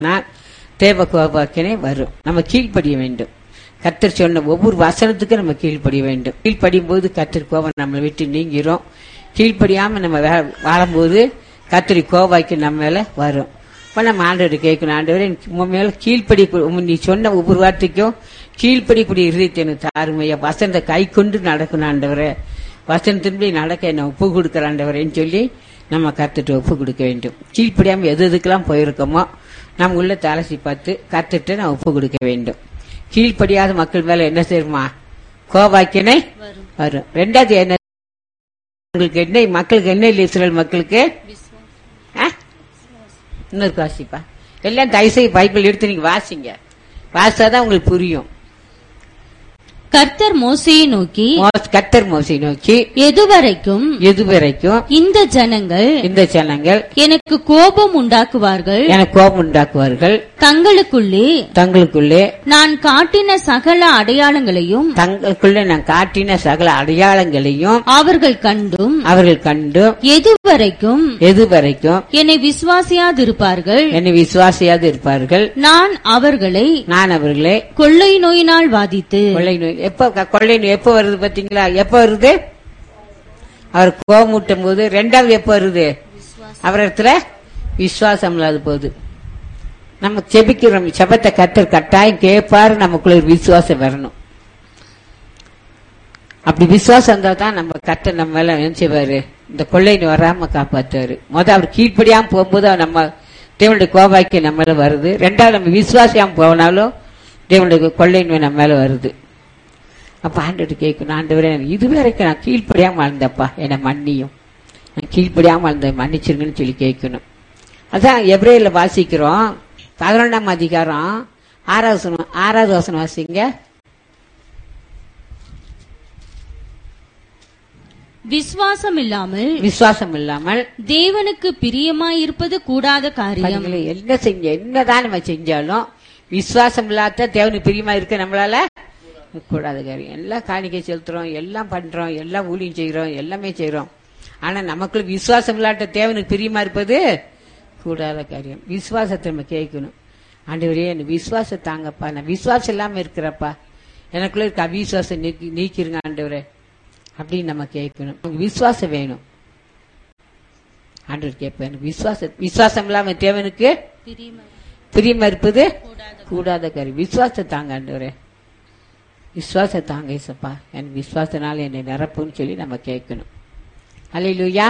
நான் தேவ கோபாக்கினே வரும் நம்ம கீழ்ப்படிய வேண்டும் கத்தர் சொன்ன ஒவ்வொரு வசனத்துக்கும் நம்ம கீழ்ப்படிய வேண்டும் கீழ்ப்படியும் போது கத்தர் கோபம் நம்மளை விட்டு நீங்கிறோம் கீழ்ப்படியாம நம்ம வா- வாழும்போது கத்தரி கோபாக்கி நம்ம மேல வரும் இப்ப நம்ம ஆண்டவர் கேட்கணும் ஆண்டவரே எனக்கு உன் மேல கீழ்ப்படி நீ சொன்ன ஒவ்வொரு வார்த்தைக்கும் கீழ்ப்படிக்கூடிய இருதயத்தை எனக்கு தாருமையா வசனத்தை கை கொண்டு நடக்கணும் ஆண்டவரே வசனத்தின்படி நடக்க என்ன ஒப்பு கொடுக்குற ஆண்டவரேன்னு சொல்லி நம்ம கத்துட்டு ஒப்பு கொடுக்க வேண்டும் கீழ்ப்படியாம எது எதுக்கெல்லாம் போயிருக்கோமோ நம்ம உள்ள தலசி பார்த்து கத்துட்டு நான் ஒப்பு கொடுக்க வேண்டும் கீழ்ப்படியாத மக்கள் மேல என்ன செய்யுமா கோபாக்கினை வரும் ரெண்டாவது என்ன உங்களுக்கு என்ன மக்களுக்கு என்ன இல்லை இஸ்ரேல் மக்களுக்கு ஆ? இன்னொரு வாசிப்பா எல்லாம் தயவுசெய்து பைபிள் எடுத்து நீங்க வாசிங்க வாசிச்சாதான் உங்களுக்கு புரியும் கர்த்தர் மோசையை நோக்கி மோஸ்- கத்தர் மோசை நோக்கி எதுவரைக்கும் எதுவரைக்கும் இந்த ஜனங்கள் இந்த ஜனங்கள் எனக்கு கோபம் உண்டாக்குவார்கள் எனக்கு கோபம் உண்டாக்குவார்கள் தங்களுக்குள்ளே தங்களுக்குள்ளே நான் காட்டின சகல அடையாளங்களையும் தங்களுக்குள்ளே நான் காட்டின சகல அடையாளங்களையும் அவர்கள் கண்டும் அவர்கள் கண்டு எதுவரைக்கும் எதுவரைக்கும் என்னை விசுவாசியாதிருப்பார்கள் என்னை விசுவாசியாது இருப்பார்கள் நான் அவர்களை நான் அவர்களே கொள்ளை நோயினால் வாதித்து கொள்ளை நோய் எப்ப க- கொள்ளை நோய் எப்ப வருது பாத்தீங்களா எப்ப வருது அவர் கோபமூட்டும் போது ரெண்டாவது எப்ப வருது அவர் இடத்துல விசுவாசம் இல்லாத போகுது நம்ம செபிக்கிறோம் செபத்தை கத்தர் கட்டாயம் கேட்பாரு நமக்குள்ள ஒரு விசுவாசம் வரணும் அப்படி விசுவாசம் இருந்தா தான் நம்ம கத்தர் நம்ம மேல என்ன செய்வாரு இந்த கொள்ளை நோய் வராம காப்பாத்துவாரு முத அவர் கீழ்ப்படியாம போகும்போது அவர் நம்ம தேவனுடைய கோபாக்கி நம்ம மேல வருது ரெண்டாவது நம்ம விசுவாசியாம போனாலும் தேவனுடைய கொள்ளை நோய் நம்ம மேல வருது அப்ப ஆண்டவர் கேட்கணும் ஆண்டவரே இதுவரைக்கும் நான் கீழ்ப்படியாம வாழ்ந்தப்பா என்னை மன்னியும் நான் கீழ்ப்படியாம வாழ்ந்த மன்னிச்சிருங்கன்னு சொல்லி கேட்கணும் அதான் எப்ரேல வாசிக்கிறோம் பதினொன்றாம் அதிகாரம் ஆறாவது வசனம் ஆறாவது வசனம் வாசிங்க விசுவாசம் இல்லாமல் விசுவாசம் இல்லாமல் தேவனுக்கு பிரியமாயிருப்பது கூடாத காரியம் பாருங்களே, என்ன செஞ்ச என்னதான் நம்ம செஞ்சாலும் விசுவாசம் இல்லாத தேவனுக்கு பிரியமா இருக்க நம்மளால கூடாத காரியம் எல்லாம் காணிக்கை செலுத்துறோம் எல்லாம் பண்றோம் எல்லாம் ஊழியம் செய்யறோம் எல்லாமே செய்யறோம் ஆனா நமக்குள்ள விசுவாசம் இல்லாட்ட தேவனுக்கு பிரியமா இருப்பது கூடாத காரியம் விசுவாசத்தை நம்ம கேட்கணும் ஆண்டவரே என்ன விசுவாசம் தாங்கப்பா நான் விசுவாசம் இல்லாம இருக்கிறப்பா எனக்குள்ள இருக்க அவிசுவாசம் நீக்கி நீக்கிருங்க ஆண்டவரே அப்படின்னு நம்ம கேட்கணும் நமக்கு விசுவாசம் வேணும் ஆண்டவர் கேட்பேன் விசுவாச விசுவாசம் இல்லாம தேவனுக்கு பிரியமா இருப்பது கூடாத கரு விசுவாச தாங்க ஆண்டவரே விசுவாச தாங்க இசப்பா என் விசுவாசனால என்னை நிரப்புன்னு சொல்லி நம்ம கேட்கணும் அல்லையா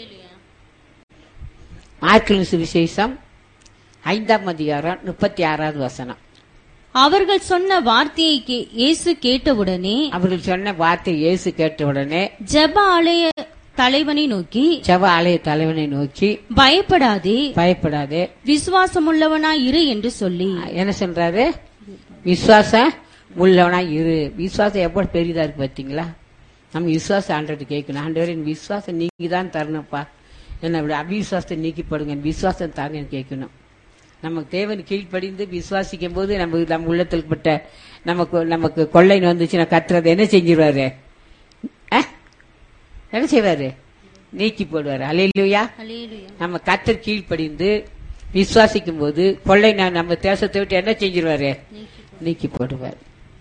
மார்க்கின் சுவிசேஷம் ஐந்தாம் அதிகாரம் முப்பத்தி ஆறாவது வசனம் அவர்கள் சொன்ன வார்த்தையை கே- இயேசு கேட்டவுடனே அவர்கள் சொன்ன வார்த்தை இயேசு கேட்ட உடனே ஜெப ஆலய தலைவனை நோக்கி செவ ஆலய தலைவனை நோக்கி பயப்படாதே பயப்படாதே விசுவாசமுள்ளவனாய் இரு என்று சொல்லி என்ன சொல்றாரு விசுவாசம் உள்ளவனா இரு விசுவாசம் எவ்வளவு பெரிதா இருக்கு பாத்தீங்களா நம்ம விசுவாசம் ஆண்டவர்கிட்ட கேட்கணும் ஆண்டவர் என் விசுவாசம் நீங்க தான் தரணும்ப்பா என்ன அப்படி அவிசுவாசத்தை நீக்கி போடுங்க என் விசுவாசம் தாங்கன்னு கேட்கணும் நமக்கு தேவன் கீழ்ப்படிந்து விசுவாசிக்கும் போது நம்ம நம்ம உள்ளத்தில் பட்ட நமக்கு நமக்கு கொள்ளை வந்துச்சுன்னா கத்துறது என்ன செஞ்சிருவாரு அஹ்? என்ன செய்வாரு நீக்கி போடுவாரு அலையிலுயா நம்ம கத்தர் கீழ்ப்படிந்து விசுவாசிக்கும் போது கொள்ளை நா- நம்ம தேசத்தை விட்டு என்ன செஞ்சிருவாரு நீக்கி போடுவார்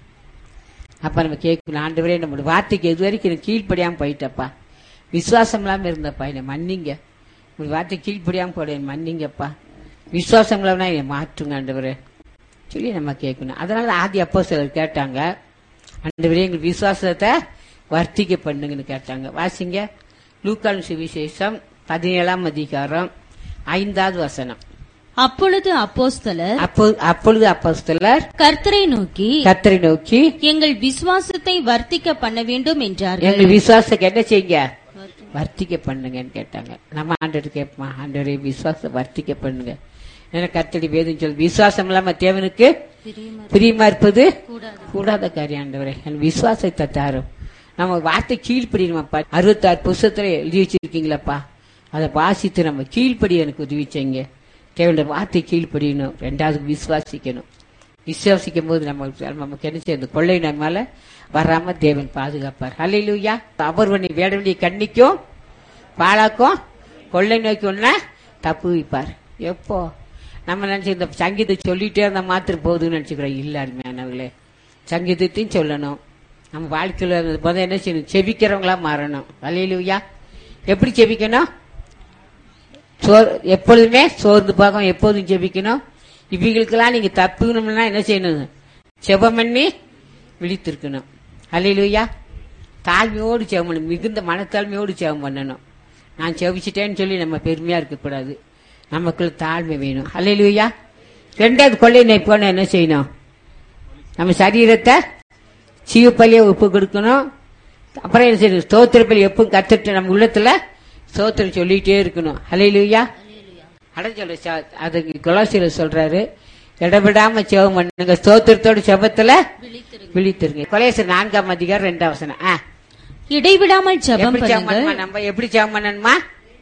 அப்ப நம்ம கேட்கணும் ஆண்டவரே நம்மளோட வார்த்தைக்கு எது வரைக்கும் எனக்கு கீழ்ப்படியாம போயிட்டப்பா விசுவாசம் இல்லாம இருந்தப்பா என்னை மன்னிங்க உங்க வார்த்தை கீழ்ப்படியாம போட என்னை மன்னிங்கப்பா விசுவாசம் இல்லாம என்னை மாற்றுங்க ஆண்டவரே சொல்லி நம்ம கேட்கணும் அதனால ஆதி அப்போ சிலர் கேட்டாங்க ஆண்டவரே எங்க விசுவாசத்தை வர்த்திக்க பண்ணுங்கன்னு கேட்டாங்க வாசிங்க லூக்கான் சுவிசேஷம் பதினேழாம் அதிகாரம் ஐந்தாவது வசனம் அப்பொழுது அப்போஸ்தலர் அப்போ அப்பொழுது அப்போஸ்தலர் கர்த்தரை நோக்கி கத்தரை நோக்கி எங்கள் விசுவாசத்தை வர்த்திக்க பண்ண வேண்டும் என்றார்கள் எங்கள் விசுவாசத்தை என்ன செய்யுங்க வர்த்திக்க பண்ணுங்கன்னு கேட்டாங்க நம்ம ஆண்டவர் கேட்போமா ஆண்டவரே விசுவாசத்தை வர்த்திக்க பண்ணுங்க ஏன்னா கத்தடி வேதம் சொல்லு விசுவாசம் இல்லாம தேவனுக்கு பிரியமா இருப்பது கூடாத காரியம் ஆண்டவரே என் விசுவாசத்தை தாரும் நம்ம வார்த்தை கீழ்ப்படியணுமாப்பா அறுபத்தாறு புஸ்தகத்துல எழுதி வச்சிருக்கீங்களப்பா அதை வாசித்து நம்ம கீழ்ப்படி எனக்கு உதவி செய்யுங்க தேவனுடைய வார்த்தை கீழ்ப்படியணும் ரெண்டாவது விசுவாசிக்கணும் விசுவாசிக்கும் போது நம்ம நமக்கு என்ன செய்ய கொள்ளை நம்மால வராம தேவன் பாதுகாப்பார் ஹalleluya அவர் பண்ணி வேட வேண்டிய கண்ணிக்கும் பாழாக்கும் கொள்ளை நோக்கி ஒன்ன தப்பு வைப்பார் எப்போ நம்ம நினைச்சு இந்த சங்கீதத்தை சொல்லிட்டே இருந்தா மாத்திரம் போகுதுன்னு நினைச்சுக்கிறோம் இல்ல அருமையானவர்களே சங்கீதத்தையும் சொல்லணும் நம்ம வாழ்க்கையில முதல்ல என்ன செய்யணும் செபிக்கிறவங்களா மாறணும் அலையிலுயா எப்படி செபிக்கணும் சோர் எப்பொழுதுமே சோர்ந்து பார்க்கும் எப்போதும் ஜெபிக்கணும் இவங்களுக்கெல்லாம் நீங்க தப்புக்கணும்னா என்ன செய்யணும் செபம் பண்ணி விழித்திருக்கணும் அல்லையிலுயா தாழ்மையோடு செபம் பண்ணணும் மிகுந்த மனத்தாழ்மையோடு செபம் பண்ணணும் நான் செபிச்சிட்டேன்னு சொல்லி நம்ம பெருமையா இருக்கக்கூடாது நமக்குள்ள தாழ்மை வேணும் அல்லையிலுயா ரெண்டாவது கொள்ளை நைப்போன என்ன செய்யணும் நம்ம சரீரத்தை சீவப்பள்ளியை ஒப்பு கொடுக்கணும் அப்புறம் என்ன செய்யணும் ஸ்தோத்திர பலி எப்பவும் கத்துட்டு நம்ம உள்ளத்துல ஸ்தோத்திரம் சொல்லிட்டே இருக்கணும் ஹalleluya அட சொல்ல ச- அது கொலாசியில சொல்றாரு இடவிடாம செவம் பண்ணுங்க ஸ்தோத்திரத்தோட செபத்துல விழித்திருங்க கொலேசர் நான்காம் அதிகாரம் ரெண்டாம் வசனம் ஆ. இடைவிடாமல் ஜெபம் எப்படி செவம் பண்ணுங்க பண்ணணுமா நம்ம எப்படி செவம் பண்ணணுமா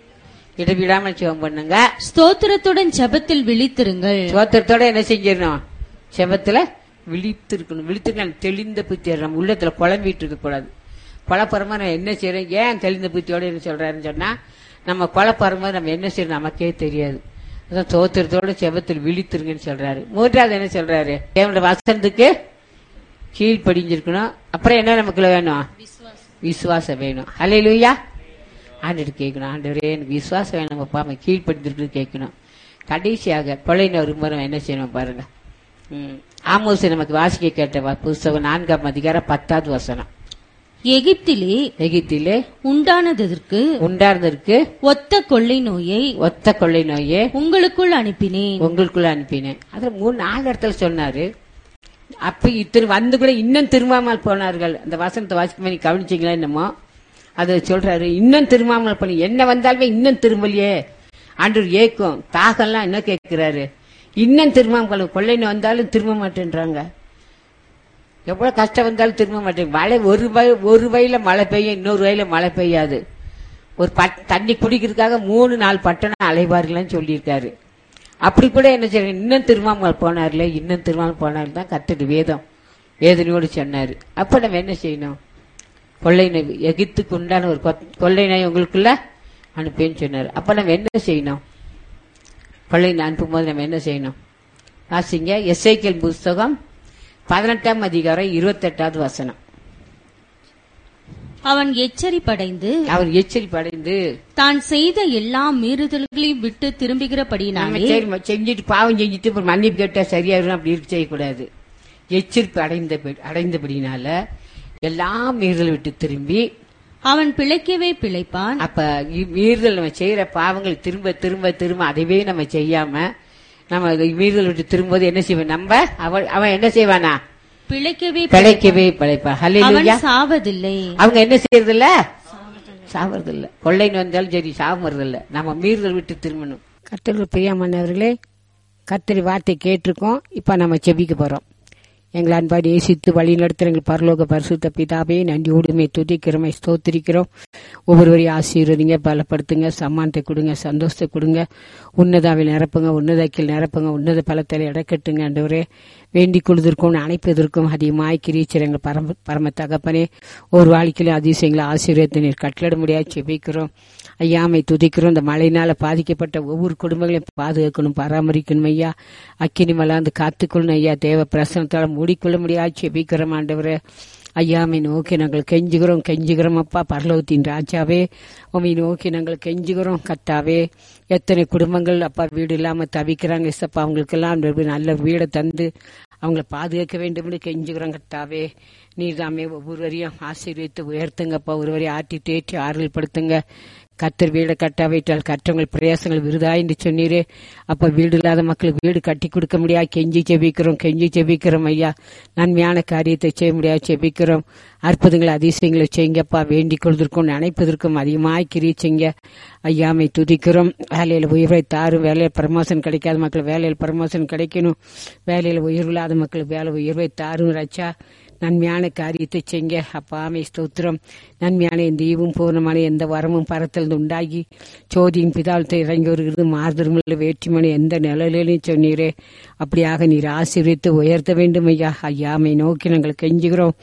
இடவிடாம செவம் பண்ணுங்க ஸ்தோத்திரத்துடன் ஜெபத்தில் விழித்திருங்கள் ஸ்தோத்திரத்தோட என்ன செஞ்சிடணும் செபத்துல விழித்திருக்கணும் விழித்திருக்கணும் தெளிந்த புத்தி நம்ம உள்ளத்துல குழம்பிட்டு இருக்க கூடாது குழப்பறமா நம்ம என்ன செய்யறோம் ஏன் தெளிந்த புத்தியோட என்ன சொல்றாருன்னு சொன்னா நம்ம குழப்பறமா நம்ம என்ன செய்யறோம் நமக்கே தெரியாது அதான் சோத்திரத்தோட செபத்தில் விழித்திருங்கன்னு சொல்றாரு மூன்றாவது என்ன சொல்றாரு தேவனோட வசனத்துக்கு கீழ்ப்படிஞ்சிருக்கணும் அப்புறம் என்ன நமக்குள்ள வேணும் விசுவாசம் வேணும் ஹalleluya ஆண்டு கேட்கணும் ஆண்டவரே எனக்கு விசுவாசம் வேணும் அப்பா அவன் கீழ்ப்படிஞ்சிருக்கு கேட்கணும் கடைசியாக கொள்ளையின விரும்புகிறோம் என்ன செய்யணும் பாருங்க ம். ஆமோஸ் நமக்கு வாசிக்க கேட்ட வ- புஸ்தகம் நான்காம் அதிகாரம் பத்தாவது வசனம் எகிப்திலே எகிப்திலே உண்டானதற்கு உண்டார்ந்ததற்கு ஒத்த கொள்ளை நோயை ஒத்த கொள்ளை நோயே உங்களுக்குள் அனுப்பினேன் உங்களுக்குள்ள அனுப்பினேன் அதுல மூணு நாலு இடத்துல சொன்னாரு அப்ப இத்தனை வந்து கூட இன்னும் திரும்பாமல் போனார்கள் அந்த வசனத்தை வாசிக்கும் நீ கவனிச்சீங்களா என்னமோ அது சொல்றாரு இன்னும் திரும்பாமல் பண்ணி என்ன வந்தாலுமே இன்னும் திரும்பலையே ஆண்டு ஏக்கும் தாகம்லாம் என்ன கேட்கிறாரு இன்னும் திரும்பாமல் கொள்ளை நோய் வந்தாலும் திரும்ப மாட்டேன்றாங்க எவ்வளவு கஷ்டம் வந்தாலும் திரும்ப மாட்டேங்க மழை ஒரு வய ஒரு வயல மழை பெய்யும் இன்னொரு வயல மழை பெய்யாது ஒரு பட் தண்ணி குடிக்கிறதுக்காக மூணு நாள் பட்டணம் அலைவார்கள்னு சொல்லியிருக்காரு அப்படி கூட என்ன செய்ய இன்னும் திருமாமல் போனார்ல இன்னும் திருமாமல் போனார் தான் கத்துட்டு வேதம் வேதனையோடு சொன்னாரு அப்ப நம்ம என்ன செய்யணும் கொள்ளை நோய் எகித்துக்கு உண்டான ஒரு கொத்- கொள்ளை நோய் உங்களுக்குள்ள அனுப்பேன்னு சொன்னாரு அப்ப நம்ம என்ன செய்யணும் கொள்ளை நோய் அனுப்பும் போது நம்ம என்ன செய்யணும் வாசிங்க எஸ்ஐக்கியல் புஸ்தகம் பதினெட்டாம் அதிகாரம் இருபத்தெட்டாவது வசனம் அவன் எச்சரிப்படைந்து அவர் எச்சரிப்பு அடைந்து தான் செய்த எல்லா மீறுதல்களையும் விட்டு நம்ம திரும்புகிறபடினாலே சரி ம- செஞ்சுட்டு பாவம் செஞ்சுட்டு அப்புறம் மன்னிப்பு கேட்டா சரியாயிரும் அப்படி இருக்க செய்யக்கூடாது எச்சரிப்பு அடைந்த அடைந்தபடினால எல்லாம் மீறுதல் விட்டு திரும்பி அவன் பிழைக்கவே பிழைப்பான் அப்ப இ- மீறுதல் நம்ம செய்யற பாவங்கள் திரும்ப திரும்ப திரும்ப அதைவே நம்ம செய்யாம நம்ம அதை மீறுதல் விட்டு திரும்பும்போது என்ன செய்வோம் நம்ம அவன் அவன் என்ன செய்வானா பிழைக்கவே பிழைக்கவே பிழைப்பா அவன் ஹல்லேலூயா சாவதில்லை அவங்க என்ன செய்யறது இல்ல சாவறது இல்ல கொள்ளைன்னு வந்தாலும் சரி சாவறது இல்ல நம்ம மீறுதல் விட்டு திரும்பணும் கர்த்தர்கள் பிரியமானவர்களே கர்த்தரி வார்த்தை கேட்டிருக்கோம் இப்ப நம்ம செபிக்க போறோம் எங்கள் அன்பாடி நேசித்து வழி நடத்துகிற எங்கள் பரலோக பரிசுத்த பிதாவே நன்றி உடுமை துதிக்கிறோமை ஸ்தோத்திரிக்கிறோம் ஒவ்வொருவரையும் ஆசீர்வதிங்க பலப்படுத்துங்க சம்மானத்தை கொடுங்க சந்தோஷத்தை கொடுங்க உன்னதாவில் நிரப்புங்க உன்னதக்கில் நிரப்புங்க உன்னத பலத்தில் இடக்கட்டுங்க ஆண்டவரே வேண்டிக் கொள்வதற்கும் அணைப்பதற்கும் அதிகமாய் கிரீச்சர் எங்கள் பரம பரம தகப்பனே ஒரு வாழ்க்கையிலும் அதிசயங்களை ஆசீர்வத்தை நீர் கட்டளிட முடியாது செபிக்கிறோம் ஐயாமை துதிக்கிறோம் இந்த மழையினால பாதிக்கப்பட்ட ஒவ்வொரு குடும்பங்களையும் பாதுகாக்கணும் பராமரிக்கணும் ஐயா அக்கினி மலாந்து காத்துக்கொள்ளணும் ஐயா தேவ பிரசனத்தால் மூடிக்கொள்ள முடியாது செபிக்கிறோம் ஆண்டவரே ஐயாமை நோக்கி நாங்கள் கெஞ்சுகிறோம் கெஞ்சுகிறோம் அப்பா பரலோகத்தின் ராஜாவே உமை நோக்கி நாங்கள் கெஞ்சுகிறோம் கத்தாவே எத்தனை குடும்பங்கள் அப்பா வீடு இல்லாம தவிக்கிறாங்க இசப்பா அவங்களுக்கெல்லாம் ஒரு நல்ல வீடை தந்து அவங்கள பாதுகாக்க வேண்டும் என்று கெஞ்சுகிறோம் கத்தாவே நீர் தாமே ஒவ்வொருவரையும் ஆசீர்வித்து உயர்த்துங்கப்பா ஒருவரையும் ஆட்டி தேற்றி ஆறுதல் படுத்துங்க கத்தர் வீடை கட்டாவிட்டால் கற்றவங்கள் பிரயாசங்கள் விருதா என்று சொன்னீரே அப்ப வீடு இல்லாத மக்களுக்கு வீடு கட்டி கொடுக்க முடியாது கெஞ்சி செபிக்கிறோம் கெஞ்சி செபிக்கிறோம் ஐயா நன்மையான காரியத்தை செய்ய முடியாது செபிக்கிறோம் அற்புதங்களை அதிசயங்களை செய்யுங்கப்பா வேண்டிக் கொள்வதற்கும் நினைப்பதற்கும் அதிகமாய் கிரீச்சிங்க ஐயாமை துதிக்கிறோம் வேலையில் உயர்வை தாரும் வேலையில் பிரமோஷன் கிடைக்காத மக்கள் வேலையில் பிரமோஷன் கிடைக்கணும் வேலையில் உயர்வு இல்லாத மக்களுக்கு வேலை உயர்வை தாரும் ரச்சா நன்மையான காரியத்தை செய்ங்க அப்பாமை ஸ்தோத்திரம் நன்மையான இந்த ஈவும் பூர்ணமான எந்த வரமும் பரத்தில் உண்டாகி சோதியின் பிதாலத்தை இறங்கி வருகிறது மாறுதல் வேற்றுமணி எந்த நிலையிலையும் சொன்னீரே அப்படியாக நீர் ஆசீர்வித்து உயர்த்த வேண்டும் ஐயா ஐயாமை நோக்கி நாங்கள் கெஞ்சுகிறோம்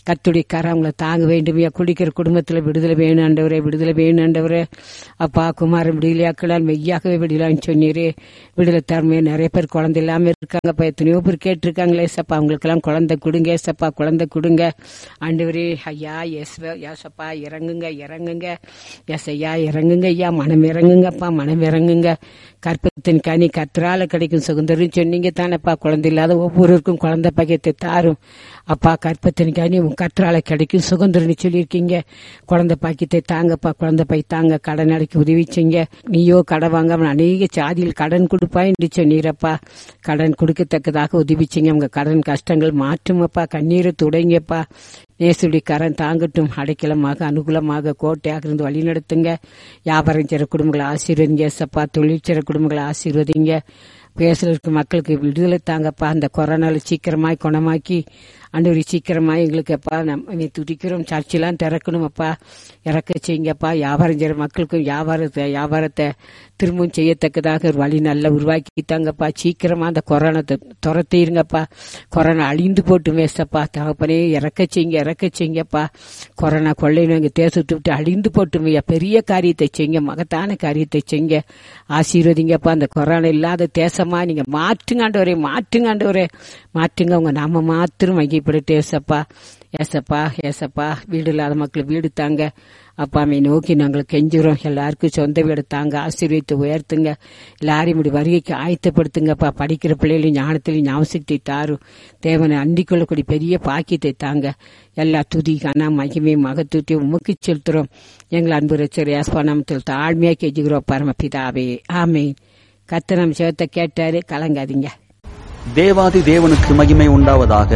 கத்துடைய கரம் அவங்களை தாங்க வேண்டுமையா குடிக்கிற குடும்பத்துல விடுதலை வேணும் ஆண்டவரே விடுதலை வேணும் ஆண்டவரே அப்பா குமாரன் விடுதலையாக்கலால் மெய்யாகவே விடலான்னு சொன்னீரே விடுதலை தரமே நிறைய பேர் குழந்தை இல்லாம இருக்காங்கப்பா எத்தனையோ பேர் கேட்டிருக்காங்களே ஏசப்பா அவங்களுக்கெல்லாம் குழந்தை கொடுங்க ஏசப்பா குழந்தை கொடுங்க ஆண்டவரே ஐயா எஸ் ஏசப்பா இறங்குங்க இறங்குங்க எஸ் ஐயா இறங்குங்க ஐயா மனம் இறங்குங்கப்பா மனம் இறங்குங்க கற்பத்தின் கனி கத்திரால கிடைக்கும் சுதந்திரம் சொன்னீங்க தானேப்பா குழந்தை இல்லாத ஒவ்வொருவருக்கும் குழந்தை பகையத்தை தாரும் அப்பா கற்பத்தின் கனி உன் கத்திரால கிடைக்கும் சுதந்திரம்னு சொல்லியிருக்கீங்க குழந்தை பாக்கியத்தை தாங்கப்பா குழந்தை பை தாங்க கடன் அடைக்க உதவி செய்ங்க நீயோ கடன் வாங்காம அநேக சாதியில் கடன் கொடுப்பாய் என்று சொன்னீரப்பா கடன் கொடுக்கத்தக்கதாக உதவி செய்ங்க உங்க கடன் கஷ்டங்கள் மாற்றுமப்பா கண்ணீரை துடைங்கப்பா நேசுடி கரம் தாங்கட்டும் அடைக்கலமாக அனுகூலமாக கோட்டையாக இருந்து வழி நடத்துங்க வியாபாரம் செய்கிற குடும்பங்களை ஆசீர்வதிங்க சப்பா தொழில் செய்கிற குடும்பங்களை ஆசீர்வதிங்க பேசுல இருக்க மக்களுக்கு விடுதலை தாங்கப்பா அந்த கொரோனால சீக்கிரமாய் குணமாக்கி அண்டவரி சீக்கிரமாய் எங்களுக்கு அப்பா நம்ம துடிக்கிறோம் சர்ச்செல்லாம் திறக்கணும் அப்பா இறக்க செய்யுங்கப்பா வியாபாரம் செய்கிற மக்களுக்கும் வியாபாரத்தை வியாபாரத்தை திரும்பவும் செய்யத்தக்கதாக ஒரு வழி நல்லா உருவாக்கி தாங்கப்பா சீக்கிரமா அந்த கொரோனா துரத்திருங்கப்பா கொரோனா அழிந்து போட்டு வேஸ்டப்பா தகப்பனே இறக்க செய்யுங்க இறக்க செய்யுங்கப்பா கொரோனா கொள்ளை நோய் தேசத்தை விட்டு அழிந்து போட்டுமையா பெரிய காரியத்தை செய்யுங்க மகத்தான காரியத்தை செய்யுங்க ஆசீர்வதிங்கப்பா அந்த கொரோனா இல்லாத தேசமா நீங்க மாற்றுங்க ஆண்டவரே மாற்றுங்க ஆண்டவரே மாற்றுங்க உங்க நாம மாத்திரம் மையப்பட்டு ஏசப்பா ஏசப்பா ஏசப்பா வீடு இல்லாத மக்கள் வீடு தாங்க அப்பாமை நோக்கி நாங்கள் கெஞ்சுறோம் எல்லாருக்கும் சொந்த வீடு தாங்க ஆசீர்வதித்து உயர்த்துங்க எல்லாரையும் இப்படி வருகைக்கு ஆயத்தப்படுத்துங்கப்பா படிக்கிற பிள்ளைகளையும் ஞானத்திலையும் ஞாபகத்தை தாரும் தேவனை அண்டிக் கொள்ளக்கூடிய பெரிய பாக்கியத்தை தாங்க எல்லா துதி கனா மகிமை மகத்துவத்தை உமக்கு செலுத்துறோம் எங்கள் அன்பு ரச்சர் யாஸ்பா நாமத்தில் தாழ்மையா கெஞ்சுகிறோம் பரமபிதாவே ஆமே கத்த நம்ம சேவத்தை கேட்டாரு கலங்காதீங்க தேவாதி தேவனுக்கு மகிமை உண்டாவதாக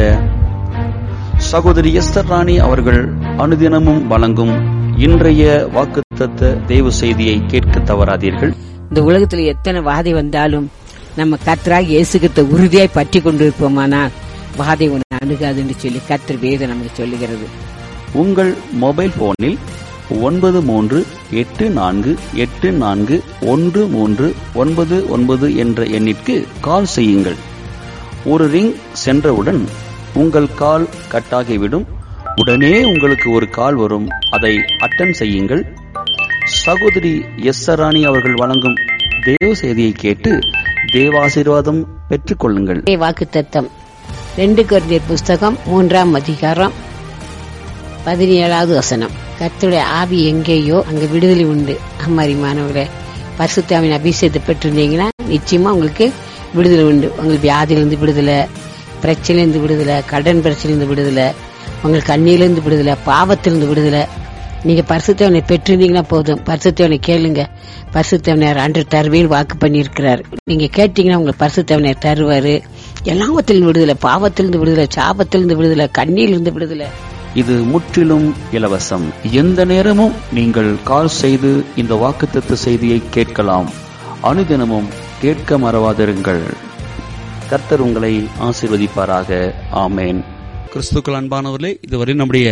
சகோதரி எஸ்தர் ராணி அவர்கள் அனுதினமும் வழங்கும் இன்றைய வாக்குத்தத்த தேவ செய்தியை கேட்க தவறாதீர்கள் இந்த உலகத்துல எத்தனை வாதை வந்தாலும் நம்ம கத்தராக இயேசுகிட்ட உறுதியாய் பற்றி கொண்டிருப்போமானால் வாதை உன்னை அணுகாதுன்னு சொல்லி கத்தர் வேதம் நமக்கு சொல்லுகிறது உங்கள் மொபைல் போனில் ஒன்பது மூன்று எட்டு நான்கு எட்டு நான்கு ஒன்று மூன்று ஒன்பது ஒன்பது என்ற எண்ணிற்கு கால் செய்யுங்கள் ஒரு ரிங் சென்றவுடன் உங்கள் கால் கட்டாகிவிடும் உடனே உங்களுக்கு ஒரு கால் வரும் அதை அட்டன் செய்யுங்கள் சகோதரி எஸ் ராணி அவர்கள் வழங்கும் தேவ செய்தியை கேட்டு தேவாசீர்வாதம் பெற்றுக்கொள்ளுங்கள் வாக்கு தத்தம் ரெண்டு குழந்தையர் புஸ்தகம் மூன்றாம் அதிகாரம் பதினேழாவது வசனம் கர்த்தருடைய ஆவி எங்கேயோ அங்க விடுதலை உண்டு அம்மாரிமானவர்களே பரிசுத்தாவின் அபிஷேகத்தை பெற்றிருந்தீங்கன்னா நிச்சயமா உங்களுக்கு விடுதலை உண்டு உங்களுக்கு வியாதியிலிருந்து விடுதலை பிரச்சனையிலிருந்து விடுதலை கடன் பிரச்சனையிலிருந்து விடுதலை உங்களுக்கு கண்ணியிலிருந்து விடுதலை பாவத்திலிருந்து விடுதலை நீங்க பரிசுத்தவனை பெற்றிருந்தீங்கன்னா போதும் பரிசுத்தவனை கேளுங்க பரிசுத்தவனர் அன்று தருவேன் வாக்கு பண்ணியிருக்கிறார் நீங்க கேட்டீங்கன்னா உங்களுக்கு பரிசுத்தவனர் தருவாரு எல்லாவத்திலிருந்து விடுதலை பாவத்திலிருந்து விடுதலை சாபத்திலிருந்து விடுதலை கண்ணியிலிருந்து விடுதலை இது முற்றிலும் இலவசம் எந்த நேரமும் நீங்கள் கால் செய்து இந்த வாக்குத்தத்த செய்தியை கேட்கலாம் அனுதினமும் கேட்க மறவாதிருங்கள் கர்த்தர் உங்களை ஆசீர்வதிப்பாராக ஆமேன் கிறிஸ்துக்கள் அன்பானவர்களே இதுவரை நம்முடைய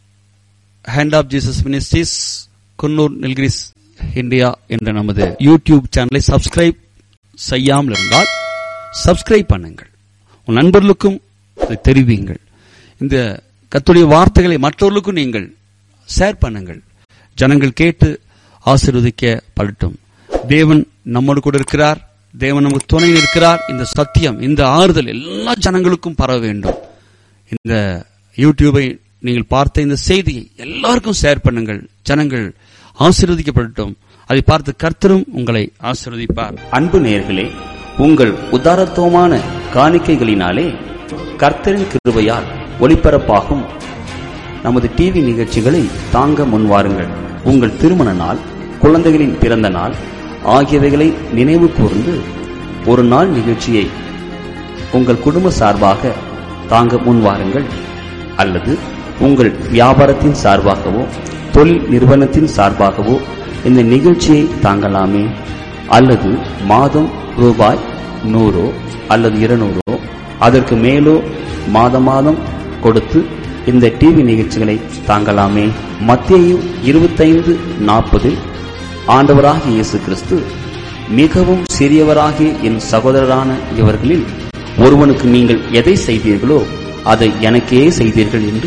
hand of Jesus ministries Coonoor Nilgiris India என்ற நமது யூடியூப் சேனலை சப்ஸ்கிரைப் செய்யாமல் இருந்தால் சப்ஸ்கிரைப் பண்ணுங்கள் உன் நண்பர்களுக்கும் இதை தெரிவியுங்கள் இந்த கத்துடைய வார்த்தைகளை மற்றவர்களுக்கும் நீங்கள் ஷேர் பண்ணுங்கள் ஜனங்கள் கேட்டு ஆசீர்வதிக்க படட்டும் தேவன் நம்மோடு கூட இருக்கிறார் தேவன் நமக்கு துணை இருக்கிறார் இந்த சத்தியம் இந்த ஆறுதல் எல்லா ஜனங்களுக்கும் பரவ வேண்டும் இந்த யூடியூபை நீங்கள் பார்த்த இந்த செய்தியை எல்லாருக்கும் ஷேர் பண்ணுங்கள் ஜனங்கள் ஆசீர்வதிக்கப்படட்டும் அதை பார்த்து கர்த்தரும் உங்களை ஆசீர்வதிப்பார் அன்பு நேயர்களே உங்கள் உதாரத்துவமான காணிக்கைகளினாலே கர்த்தரின் கிருபையால் ஒளிபரப்பாகும் நமது டிவி நிகழ்ச்சிகளை தாங்க முன்வாருங்கள் உங்கள் திருமண நாள் குழந்தைகளின் பிறந்த நாள் ஆகியவைகளை நினைவு கூர்ந்து ஒரு நாள் நிகழ்ச்சியை உங்கள் குடும்ப சார்பாக தாங்க முன்வாருங்கள் அல்லது உங்கள் வியாபாரத்தின் சார்பாகவோ தொழில் நிறுவனத்தின் சார்பாகவோ இந்த நிகழ்ச்சியை தாங்கலாமே அல்லது மாதம் ரூபாய் நூறோ அல்லது இருநூறோ அதற்கு மேலோ மாத மாதம் கொடுத்து இந்த டிவி நிகழ்ச்சிகளை தாங்கலாமே மத்திய இருபத்தைந்து நாற்பதில் ஆண்டவராகிய இயேசு கிறிஸ்து மிகவும் சிறியவராகிய என் சகோதரரான இவர்களில் ஒருவனுக்கு நீங்கள் எதை செய்தீர்களோ அதை எனக்கே செய்தீர்கள் என்று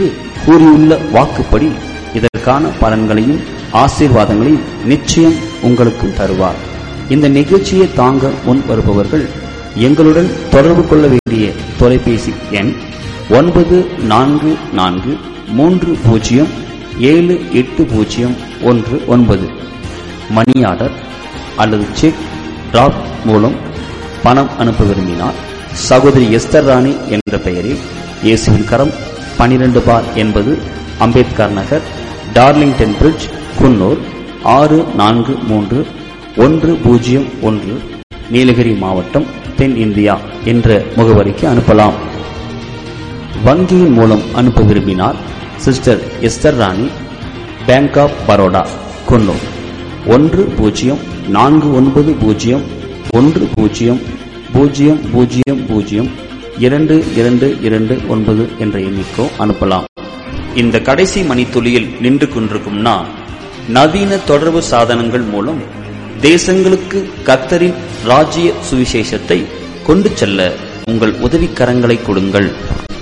கூறியுள்ள வாக்குப்படி இதற்கான பலன்களையும் ஆசீர்வாதங்களையும் நிச்சயம் உங்களுக்கு தருவார் இந்த நிகழ்ச்சியை தாங்க முன் வருபவர்கள் எங்களுடன் தொடர்பு கொள்ள வேண்டிய தொலைபேசி எண் ஒன்பது நான்கு நான்கு மூன்று பூஜ்ஜியம் ஏழு எட்டு பூஜ்ஜியம் ஒன்று ஒன்பது மணி ஆர்டர் அல்லது செக் டிராப் மூலம் பணம் அனுப்ப விரும்பினால் சகோதரி எஸ்தர் ராணி என்ற பெயரில் இயேசுவின் கரம் பனிரெண்டு பார் என்பது அம்பேத்கர் நகர் டார்லிங்டன் பிரிட்ஜ் குன்னூர் ஆறு நான்கு மூன்று ஒன்று பூஜ்ஜியம் ஒன்று நீலகிரி மாவட்டம் தென் இந்தியா என்ற முகவரிக்கு அனுப்பலாம் வங்கியின் மூலம் அனுப்ப விரும்பினால் sister Esther Rani bank of Baroda Coonoor ஒன்று பூஜ்ஜியம் நான்கு ஒன்பது பூஜ்ஜியம் ஒன்று பூஜ்ஜியம் பூஜ்ஜியம் பூஜ்ஜியம் பூஜ்ஜியம் இரண்டு இரண்டு இரண்டு ஒன்பது என்ற எண்ணிக்கோ அனுப்பலாம் இந்த கடைசி மணித்துளியில் நின்று கொண்டிருக்கும் நான் நவீன தொடர்பு சாதனங்கள் மூலம் தேசங்களுக்கு கர்த்தரின் ராஜ்ய சுவிசேஷத்தை கொண்டு செல்ல உங்கள் உதவிக்கரங்களை கொடுங்கள்